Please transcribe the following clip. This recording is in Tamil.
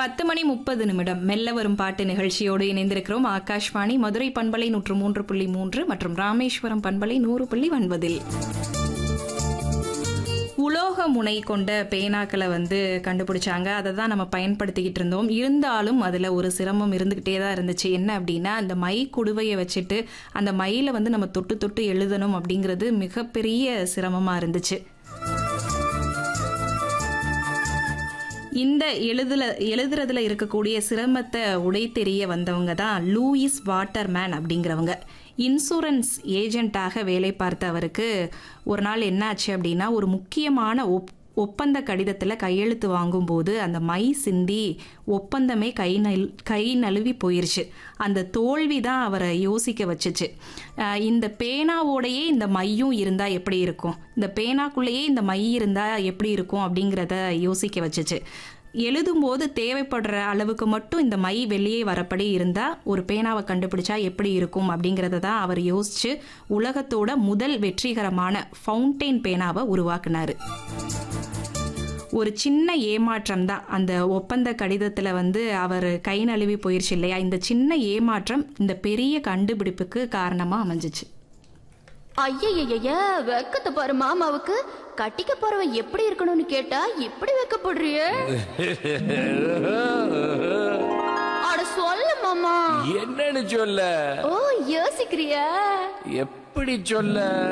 பத்து மணி முப்பது நிமிடம் மெல்ல வரும் பாட்டு நிகழ்ச்சியோடு இணைந்திருக்கிறோம் ஆகாஷ்வாணி மதுரை பண்பலை நூற்று மூன்று புள்ளி மூன்று மற்றும் ராமேஸ்வரம் பண்பலை நூறு புள்ளி ஒன்பதில் உலோக முனை கொண்ட பேனாக்களை வந்து கண்டுபிடிச்சாங்க அதை தான் நம்ம பயன்படுத்திக்கிட்டு இருந்தோம் இருந்தாலும் அதில் ஒரு சிரமம் இருந்துக்கிட்டே தான் இருந்துச்சு என்ன அப்படின்னா அந்த மை குடுவையை வச்சுட்டு அந்த மையில் வந்து நம்ம தொட்டு தொட்டு எழுதணும் அப்படிங்கிறது மிகப்பெரிய சிரமமாக இருந்துச்சு இந்த எழுதுல எழுதுறதுல இருக்கக்கூடிய சிரமத்தை உடை தெரிய வந்தவங்க தான் லூயிஸ் வாட்டர்மேன் அப்படிங்கிறவங்க இன்சூரன்ஸ் ஏஜென்ட்டாக வேலை பார்த்த அவருக்கு ஒரு நாள் என்னாச்சு அப்படின்னா ஒரு முக்கியமான ஒப் ஒப்பந்த கடிதத்தில் கையெழுத்து வாங்கும்போது அந்த மை சிந்தி ஒப்பந்தமே கை நல் கை நழுவி போயிருச்சு அந்த தோல்வி தான் அவரை யோசிக்க வச்சுச்சு அஹ் இந்த பேனாவோடையே இந்த மையும் இருந்தால் எப்படி இருக்கும் இந்த பேனாக்குள்ளேயே இந்த மை இருந்தால் எப்படி இருக்கும் அப்படிங்கிறத யோசிக்க வச்சுச்சு எழுதும்போது தேவைப்படுற அளவுக்கு மட்டும் இந்த மை வெளியே வரப்படி இருந்தால் ஒரு பேனாவை கண்டுபிடிச்சா எப்படி இருக்கும் அப்படிங்கிறத தான் அவர் யோசிச்சு உலகத்தோட முதல் வெற்றிகரமான ஃபவுண்டெயின் பேனாவை உருவாக்குனாரு ஒரு சின்ன ஏமாற்றம் தான் அந்த ஒப்பந்த கடிதத்தில் வந்து அவர் கை நழுவி போயிருச்சு இல்லையா இந்த சின்ன ஏமாற்றம் இந்த பெரிய கண்டுபிடிப்புக்கு காரணமாக அமைஞ்சிச்சு ஐயய்யய்ய வெக்கத்தை பாரு மாமாவுக்கு கட்டிக்க போறவன் எப்படி இருக்கணும்னு கேட்டா இப்படி வெக்கப்படுறிய அட சொல்ல மாமா என்னன்னு சொல்ல ஓ யோசிக்கிறியா எப்படி சொல்ல